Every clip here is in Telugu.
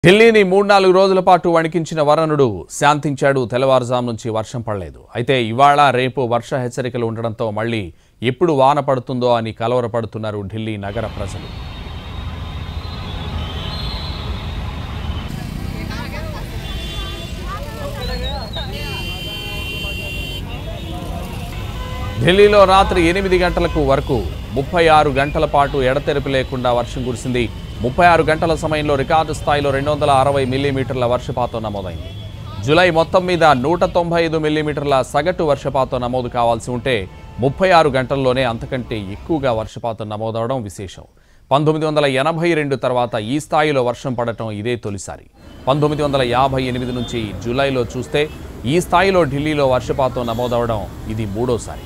ఢిల్లీని మూడు నాలుగు రోజుల పాటు వణికించిన వరుణుడు శాంతించాడు తెల్లవారుజాము నుంచి వర్షం పడలేదు అయితే ఇవాళ రేపు వర్ష హెచ్చరికలు ఉండడంతో మళ్ళీ ఎప్పుడు వాన పడుతుందో అని కలవరపడుతున్నారు ఢిల్లీ నగర ప్రజలు ఢిల్లీలో రాత్రి ఎనిమిది గంటలకు వరకు ముప్పై ఆరు గంటల పాటు ఎడతెరిపి లేకుండా వర్షం కురిసింది ముప్పై ఆరు గంటల సమయంలో రికార్డు స్థాయిలో రెండు వందల అరవై మిల్లీమీటర్ల వర్షపాతం నమోదైంది జూలై మొత్తం మీద నూట తొంభై ఐదు మిల్లీమీటర్ల సగటు వర్షపాతం నమోదు కావాల్సి ఉంటే ముప్పై ఆరు గంటల్లోనే అంతకంటే ఎక్కువగా వర్షపాతం నమోదవడం విశేషం పంతొమ్మిది వందల ఎనభై రెండు తర్వాత ఈ స్థాయిలో వర్షం పడటం ఇదే తొలిసారి పంతొమ్మిది వందల యాభై ఎనిమిది నుంచి జూలైలో చూస్తే ఈ స్థాయిలో ఢిల్లీలో వర్షపాతం నమోదవడం ఇది మూడోసారి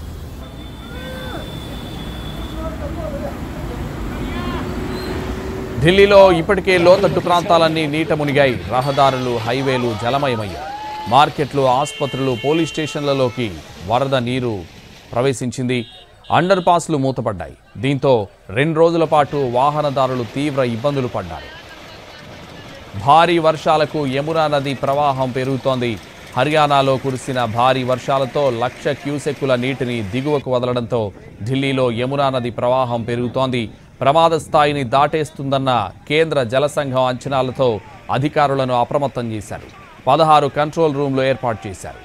ఢిల్లీలో ఇప్పటికే లోతట్టు ప్రాంతాలన్నీ నీట మునిగాయి రహదారులు హైవేలు జలమయమయ్యాయి మార్కెట్లు ఆసుపత్రులు పోలీస్ స్టేషన్లలోకి వరద నీరు ప్రవేశించింది అండర్ పాస్లు మూతపడ్డాయి దీంతో రెండు రోజుల పాటు వాహనదారులు తీవ్ర ఇబ్బందులు పడ్డారు భారీ వర్షాలకు యమునా నది ప్రవాహం పెరుగుతోంది హర్యానాలో కురిసిన భారీ వర్షాలతో లక్ష క్యూసెక్కుల నీటిని దిగువకు వదలడంతో ఢిల్లీలో యమునా నది ప్రవాహం పెరుగుతోంది ప్రమాద స్థాయిని దాటేస్తుందన్న కేంద్ర జల సంఘం అంచనాలతో అధికారులను అప్రమత్తం చేశారు పదహారు కంట్రోల్ రూమ్లు ఏర్పాటు చేశారు